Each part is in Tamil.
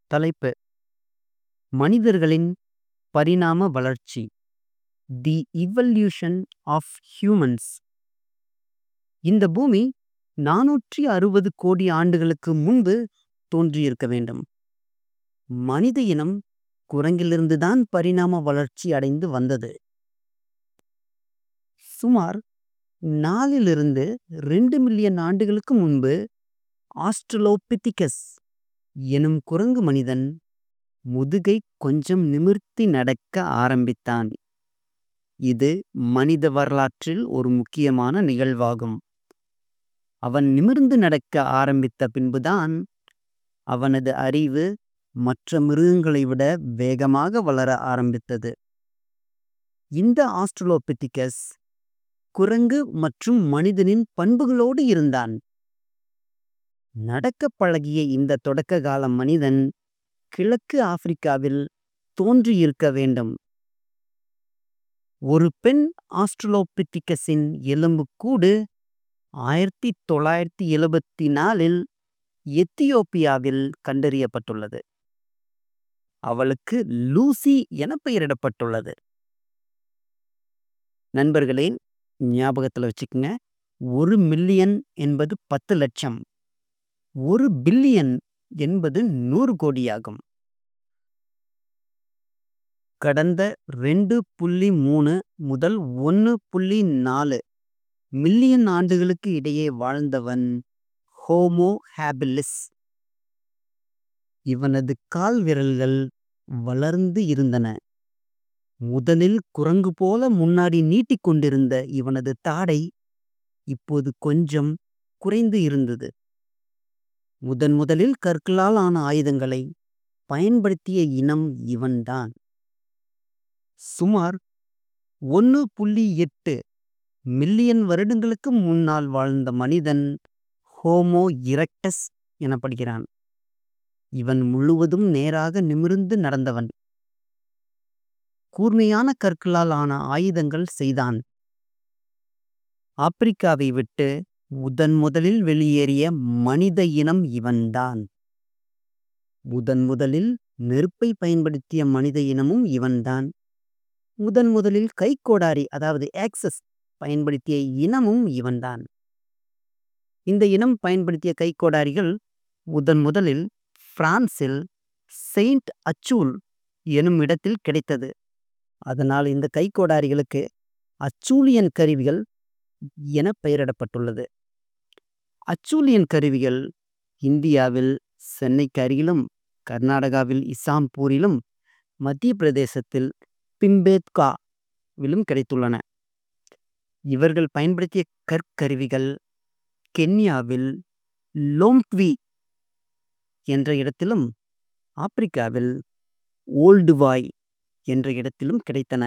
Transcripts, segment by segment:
தலைப்பு மனிதர்களின் பரிணாம வளர்ச்சி தி இவல்யூஷன் ஆஃப் ஹியூமன்ஸ் இந்த பூமி நானூற்றி அறுபது கோடி ஆண்டுகளுக்கு முன்பு தோன்றியிருக்க வேண்டும் மனித இனம் குரங்கிலிருந்துதான் பரிணாம வளர்ச்சி அடைந்து வந்தது சுமார் நாலிலிருந்து ரெண்டு மில்லியன் ஆண்டுகளுக்கு முன்பு ஆஸ்ட்ரலோபித்திகஸ் எனும் குரங்கு மனிதன் முதுகை கொஞ்சம் நிமிர்த்தி நடக்க ஆரம்பித்தான் இது மனித வரலாற்றில் ஒரு முக்கியமான நிகழ்வாகும் அவன் நிமிர்ந்து நடக்க ஆரம்பித்த பின்புதான் அவனது அறிவு மற்ற மிருகங்களை விட வேகமாக வளர ஆரம்பித்தது இந்த ஆஸ்ட்ரலோபித்திகஸ் குரங்கு மற்றும் மனிதனின் பண்புகளோடு இருந்தான் நடக்க பழகிய இந்த தொடக்க கால மனிதன் கிழக்கு ஆப்பிரிக்காவில் தோன்றியிருக்க வேண்டும் ஒரு பெண் ஆஸ்ட்ரலோபித்திகஸின் எலும்புக்கூடு ஆயிரத்தி தொள்ளாயிரத்தி எழுபத்தி நாலில் எத்தியோப்பியாவில் கண்டறியப்பட்டுள்ளது அவளுக்கு லூசி என பெயரிடப்பட்டுள்ளது நண்பர்களே ஞாபகத்தில் வச்சுக்கோங்க ஒரு மில்லியன் என்பது பத்து லட்சம் ஒரு பில்லியன் என்பது நூறு கோடியாகும் கடந்த ரெண்டு புள்ளி மூணு முதல் ஒன்று புள்ளி நாலு மில்லியன் ஆண்டுகளுக்கு இடையே வாழ்ந்தவன் ஹோமோ ஹேபிலிஸ் இவனது கால் விரல்கள் வளர்ந்து இருந்தன முதலில் குரங்கு போல முன்னாடி நீட்டிக்கொண்டிருந்த இவனது தாடை இப்போது கொஞ்சம் குறைந்து இருந்தது முதன் முதலில் கற்களால் ஆன ஆயுதங்களை பயன்படுத்திய இனம் இவன்தான் சுமார் ஒன்று புள்ளி எட்டு மில்லியன் வருடங்களுக்கு முன்னால் வாழ்ந்த மனிதன் ஹோமோ இரக்டஸ் எனப்படுகிறான் இவன் முழுவதும் நேராக நிமிர்ந்து நடந்தவன் கூர்மையான கற்களால் ஆன ஆயுதங்கள் செய்தான் ஆப்பிரிக்காவை விட்டு முதன் முதலில் வெளியேறிய மனித இனம் இவன்தான் முதன் முதலில் நெருப்பை பயன்படுத்திய மனித இனமும் இவன்தான் முதன் முதலில் கைக்கோடாரி அதாவது ஆக்சஸ் பயன்படுத்திய இனமும் இவன்தான் இந்த இனம் பயன்படுத்திய கைக்கோடாரிகள் முதன் முதலில் பிரான்சில் செயின்ட் அச்சூல் எனும் இடத்தில் கிடைத்தது அதனால் இந்த கைக்கோடாரிகளுக்கு அச்சூலியன் கருவிகள் என பெயரிடப்பட்டுள்ளது அச்சூலியன் கருவிகள் இந்தியாவில் சென்னைக்கு அருகிலும் கர்நாடகாவில் இசாம்பூரிலும் மத்திய பிரதேசத்தில் பிம்பேத்காவிலும் கிடைத்துள்ளன இவர்கள் பயன்படுத்திய கற்கருவிகள் கென்யாவில் லோம்ட்வி என்ற இடத்திலும் ஆப்பிரிக்காவில் ஓல்டுவாய் என்ற இடத்திலும் கிடைத்தன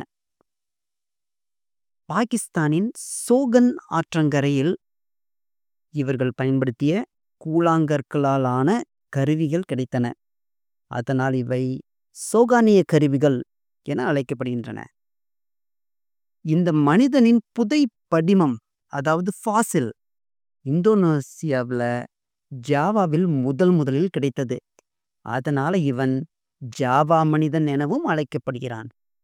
பாகிஸ்தானின் சோகன் ஆற்றங்கரையில் இவர்கள் பயன்படுத்திய கூழாங்கற்களாலான கருவிகள் கிடைத்தன அதனால் இவை சோகானிய கருவிகள் என அழைக்கப்படுகின்றன இந்த மனிதனின் புதை படிமம் அதாவது ஃபாசில் இந்தோனேசியாவில் ஜாவாவில் முதல் முதலில் கிடைத்தது அதனால இவன் ஜாவா மனிதன் எனவும் அழைக்கப்படுகிறான்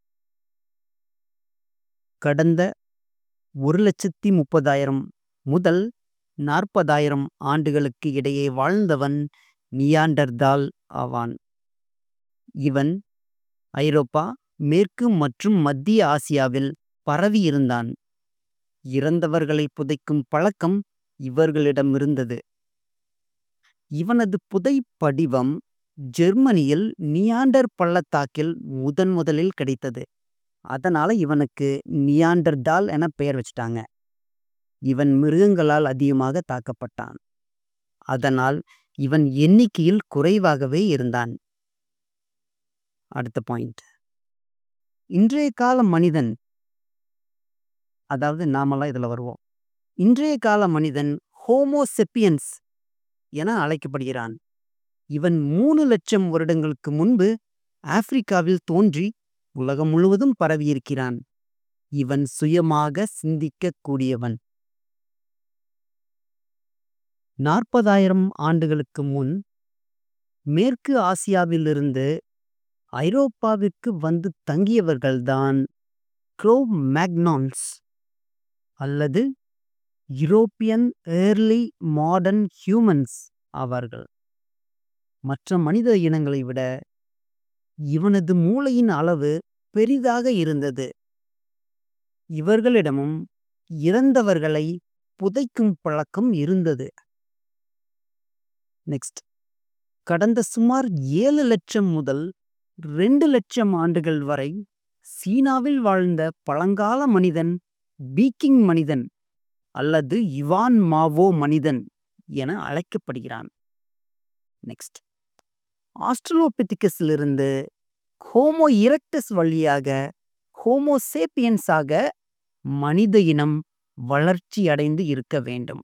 கடந்த ஒரு லட்சத்தி முப்பதாயிரம் முதல் நாற்பதாயிரம் ஆண்டுகளுக்கு இடையே வாழ்ந்தவன் நியாண்டர்தால் ஆவான் இவன் ஐரோப்பா மேற்கு மற்றும் மத்திய ஆசியாவில் பரவி இருந்தான் இறந்தவர்களை புதைக்கும் பழக்கம் இவர்களிடம் இருந்தது இவனது புதை படிவம் ஜெர்மனியில் நியாண்டர் பள்ளத்தாக்கில் முதன் முதலில் கிடைத்தது அதனால இவனுக்கு நியாண்டர்டால் என பெயர் வச்சிட்டாங்க இவன் மிருகங்களால் அதிகமாக தாக்கப்பட்டான் அதனால் இவன் எண்ணிக்கையில் குறைவாகவே இருந்தான் அடுத்த பாயிண்ட் இன்றைய கால மனிதன் அதாவது நாமெல்லாம் இதில் வருவோம் இன்றைய கால மனிதன் ஹோமோசெப்பியன்ஸ் என அழைக்கப்படுகிறான் இவன் மூணு லட்சம் வருடங்களுக்கு முன்பு ஆப்பிரிக்காவில் தோன்றி உலகம் முழுவதும் பரவியிருக்கிறான் இவன் சுயமாக சிந்திக்கக்கூடியவன் நாற்பதாயிரம் ஆண்டுகளுக்கு முன் மேற்கு ஆசியாவிலிருந்து ஐரோப்பாவிற்கு வந்து தங்கியவர்கள்தான் க்ரோ மேக்னான்ஸ் அல்லது யூரோப்பியன் ஏர்லி மாடர்ன் ஹியூமன்ஸ் ஆவார்கள் மற்ற மனித இனங்களை விட இவனது மூளையின் அளவு பெரிதாக இருந்தது இவர்களிடமும் இறந்தவர்களை புதைக்கும் பழக்கம் இருந்தது நெக்ஸ்ட் கடந்த சுமார் ஏழு லட்சம் முதல் ரெண்டு லட்சம் ஆண்டுகள் வரை சீனாவில் வாழ்ந்த பழங்கால மனிதன் பீக்கிங் மனிதன் அல்லது இவான் மாவோ மனிதன் என அழைக்கப்படுகிறான் நெக்ஸ்ட் ஆஸ்ட்ரலோபித்திகஸிலிருந்து ஹோமோ இரக்டஸ் வழியாக ஹோமோ சேப்பியன்ஸாக மனித இனம் வளர்ச்சி அடைந்து இருக்க வேண்டும்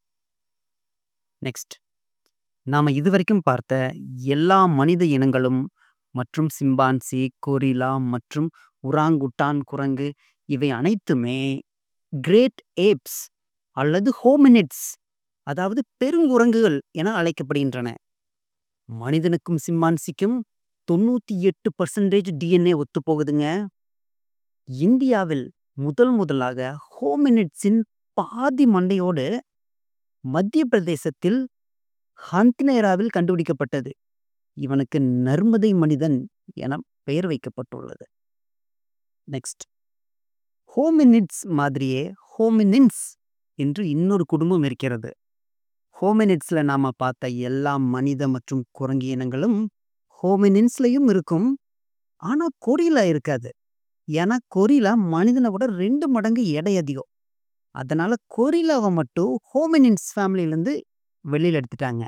நெக்ஸ்ட் நாம இதுவரைக்கும் பார்த்த எல்லா மனித இனங்களும் மற்றும் சிம்பான்சி கொரிலா மற்றும் உராங்குட்டான் குரங்கு இவை அனைத்துமே கிரேட் ஏப்ஸ் அல்லது ஹோமினிட்ஸ் அதாவது பெருங்குரங்குகள் என அழைக்கப்படுகின்றன மனிதனுக்கும் சிம்மான்சிக்கும் தொண்ணூத்தி எட்டு பர்சன்டேஜ் டிஎன்ஏ ஒத்துப்போகுதுங்க இந்தியாவில் முதல் முதலாக ஹோமினிட்ஸின் பாதி மண்டையோடு மத்திய பிரதேசத்தில் ஹந்த்னேராவில் கண்டுபிடிக்கப்பட்டது இவனுக்கு நர்மதை மனிதன் என பெயர் வைக்கப்பட்டுள்ளது நெக்ஸ்ட் ஹோமினிட்ஸ் மாதிரியே ஹோமினின்ஸ் என்று இன்னொரு குடும்பம் இருக்கிறது ஹோமினிட்ஸ்ல நாம பார்த்த எல்லா மனித மற்றும் குரங்கு இனங்களும் ஹோமினின்ஸ்லயும் இருக்கும் ஆனா கொரிலா இருக்காது ஏன்னா கொரிலா மனிதனை விட ரெண்டு மடங்கு எடை அதிகம் அதனால கொரிலாவை மட்டும் ஹோமினின்ஸ் ஃபேமிலியிலேருந்து வெளியில் எடுத்துட்டாங்க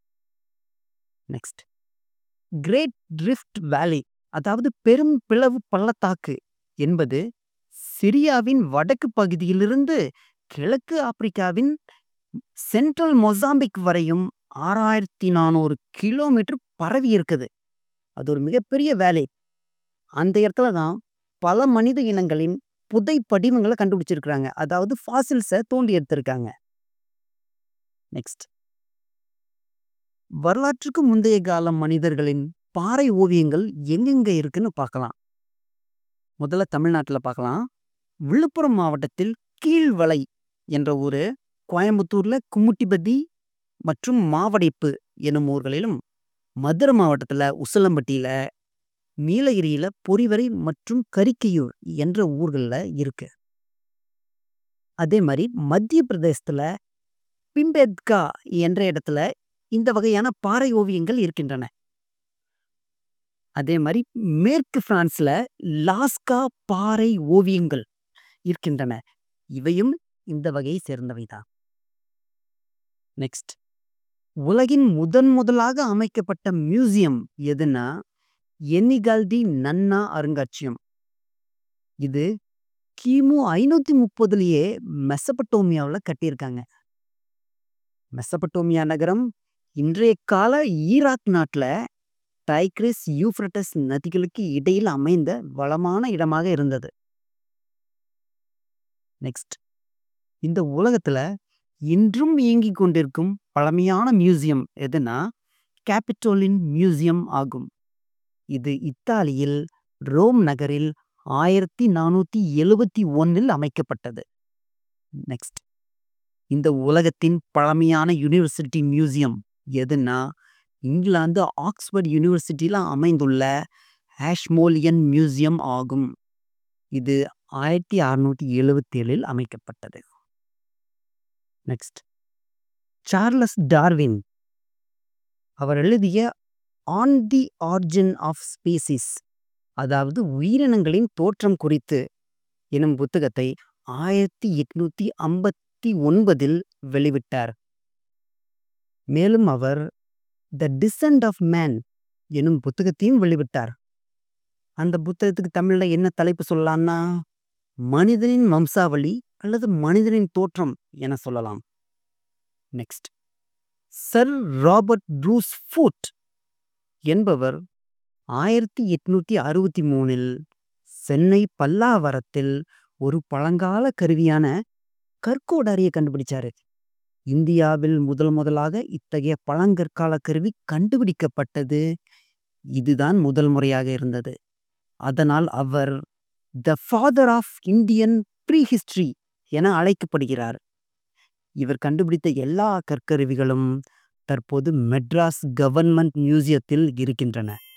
நெக்ஸ்ட் கிரேட் ட்ரிஃப்ட் வேலி அதாவது பெரும் பிளவு பள்ளத்தாக்கு என்பது சிரியாவின் வடக்கு பகுதியிலிருந்து கிழக்கு ஆப்பிரிக்காவின் சென்ட்ரல் மொசாம்பிக் வரையும் ஆறாயிரத்தி நானூறு கிலோமீட்டர் பரவி இருக்குது அது ஒரு மிகப்பெரிய வேலை அந்த இடத்துல தான் பல மனித இனங்களின் புதை படிவங்களை கண்டுபிடிச்சிருக்கிறாங்க அதாவது ஃபாசில்ஸை தோண்டி எடுத்திருக்காங்க நெக்ஸ்ட் வரலாற்றுக்கு முந்தைய கால மனிதர்களின் பாறை ஓவியங்கள் எங்கெங்க இருக்குன்னு பார்க்கலாம் முதல்ல தமிழ்நாட்டில் பார்க்கலாம் விழுப்புரம் மாவட்டத்தில் கீழ்வளை என்ற ஊர் கோயம்புத்தூர்ல கும்முட்டிபதி மற்றும் மாவடைப்பு எனும் ஊர்களிலும் மதுரை மாவட்டத்தில் உசிலம்பட்டியில நீலகிரியில பொறிவரை மற்றும் கரிக்கையூர் என்ற ஊர்களில் இருக்கு அதே மாதிரி மத்திய பிரதேசத்துல பிம்பெத்கா என்ற இடத்துல இந்த வகையான பாறை ஓவியங்கள் இருக்கின்றன அதே மாதிரி மேற்கு பிரான்ஸ்ல லாஸ்கா பாறை ஓவியங்கள் இருக்கின்றன இவையும் இந்த வகையை சேர்ந்தவைதான் நெக்ஸ்ட் உலகின் முதன் முதலாக அமைக்கப்பட்ட மியூசியம் எதுனா எனிகால்டி நன்னா அருங்காட்சியம் இது கிமு ஐநூத்தி முப்பதுலயே மெசபட்டோமியாவில் கட்டியிருக்காங்க மெசபட்டோமியா நகரம் இன்றைய கால ஈராக் நாட்டில் டைக்ரிஸ் யூஃப்ரட்டஸ் நதிகளுக்கு இடையில் அமைந்த வளமான இடமாக இருந்தது நெக்ஸ்ட் இந்த உலகத்துல இன்றும் இயங்கிக் கொண்டிருக்கும் பழமையான மியூசியம் எதுனா கேபிட்டோலின் மியூசியம் ஆகும் இது இத்தாலியில் ரோம் நகரில் ஆயிரத்தி நானூத்தி எழுவத்தி ஒன்னில் அமைக்கப்பட்டது நெக்ஸ்ட் இந்த உலகத்தின் பழமையான யூனிவர்சிட்டி மியூசியம் எதுனா இங்கிலாந்து ஆக்ஸ்போர்ட் யூனிவர்சிட்டியில் அமைந்துள்ள ஆஷ்மோலியன் மியூசியம் ஆகும் இது ஆயிரத்தி அறுநூற்றி எழுவத்தி ஏழில் அமைக்கப்பட்டது நெக்ஸ்ட் சார்லஸ் டார்வின் அவர் எழுதிய on the origin of species அதாவது உயிரினங்களின் தோற்றம் குறித்து எனும் புத்தகத்தை ஆயிரத்தி எட்நூத்தி ஐம்பத்தி ஒன்பதில் வெளிவிட்டார் மேலும் அவர் த டிசன்ட் ஆஃப் மேன் எனும் புத்தகத்தையும் வெளிவிட்டார் அந்த புத்தகத்துக்கு தமிழ்ல என்ன தலைப்பு சொல்லலாம்னா மனிதனின் வம்சாவளி அல்லது மனிதனின் தோற்றம் என சொல்லலாம் next sir Robert Bruce Foote என்பவர் ஆயிரத்தி எட்நூத்தி அறுபத்தி மூணில் சென்னை பல்லாவரத்தில் ஒரு பழங்கால கருவியான கற்கோடாரியை கண்டுபிடிச்சாரு இந்தியாவில் முதல் முதலாக இத்தகைய பழங்கற்கால கருவி கண்டுபிடிக்கப்பட்டது. இதுதான் முதல் முறையாக இருந்தது. அதனால் அவர் the father of Indian prehistory என அழைக்கப்படுகிறார். இவர் கண்டுபிடித்த எல்லா கற்கருவிகளும் தற்போது மெட்ராஸ் கவர்ன்மென்ட் மியூசியத்தில் இருக்கின்றன.